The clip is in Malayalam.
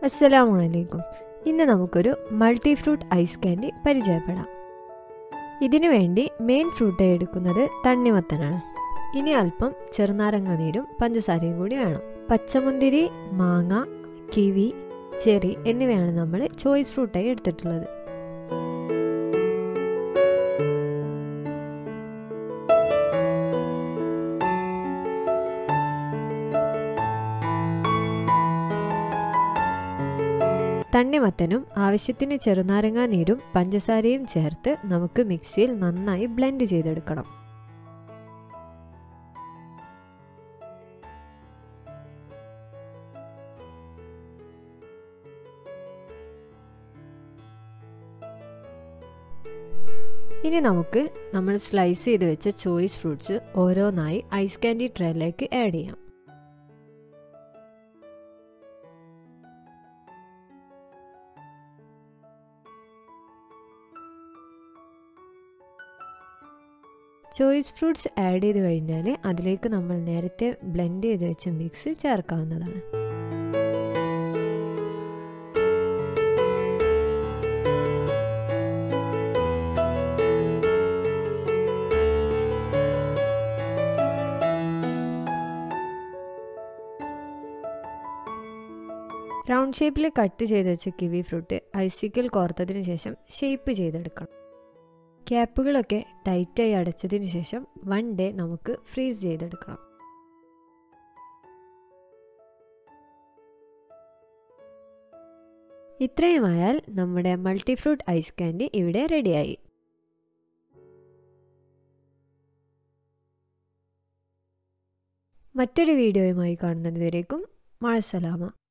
അസ്സലാമു അലൈക്കും ഇന്ന് നമുക്കൊരു മൾട്ടി ഫ്രൂട്ട് ഐസ് കാൻഡി പരിചയപ്പെടാം ഇതിനു വേണ്ടി മെയിൻ ഫ്രൂട്ടായി എടുക്കുന്നത് തണ്ണിമത്തനാണ് ഇനി അല്പം ചെറുനാരങ്ങ നീരും പഞ്ചസാരയും കൂടി വേണം പച്ചമുന്തിരി മാങ്ങ കിവി ചെറി എന്നിവയാണ് നമ്മൾ ചോയ്സ് ഫ്രൂട്ടായി എടുത്തിട്ടുള്ളത് തണ്ണിമത്തനും ആവശ്യത്തിന് ചെറുനാരങ്ങ നീരും പഞ്ചസാരയും ചേർത്ത് നമുക്ക് മിക്സിയിൽ നന്നായി ബ്ലെൻഡ് ചെയ്തെടുക്കണം ഇനി നമുക്ക് നമ്മൾ സ്ലൈസ് ചെയ്ത് വെച്ച ചോയ്സ് ഫ്രൂട്ട്സ് ഓരോന്നായി ഐസ് കാൻഡി ട്രേയിലേക്ക് ആഡ് ചെയ്യാം ചോയ്സ് ഫ്രൂട്ട്സ് ആഡ് ചെയ്ത് കഴിഞ്ഞാൽ അതിലേക്ക് നമ്മൾ നേരത്തെ ബ്ലെൻഡ് ചെയ്ത് വെച്ച മിക്സ് ചേർക്കാവുന്നതാണ് റൗണ്ട് ഷേപ്പിൽ കട്ട് ചെയ്ത് വെച്ച കിവി ഫ്രൂട്ട് ഐസിക്കൽ കോർത്തതിന് ശേഷം ഷേപ്പ് ചെയ്തെടുക്കണം ക്യാപ്പുകളൊക്കെ ടൈറ്റായി അടച്ചതിന് ശേഷം വൺ ഡേ നമുക്ക് ഫ്രീസ് ചെയ്തെടുക്കണം ഇത്രയുമായാൽ നമ്മുടെ മൾട്ടി ഫ്രൂട്ട് ഐസ് കാൻഡി ഇവിടെ റെഡിയായി മറ്റൊരു വീഡിയോയുമായി കാണുന്നത് വരേക്കും മഴസലാമ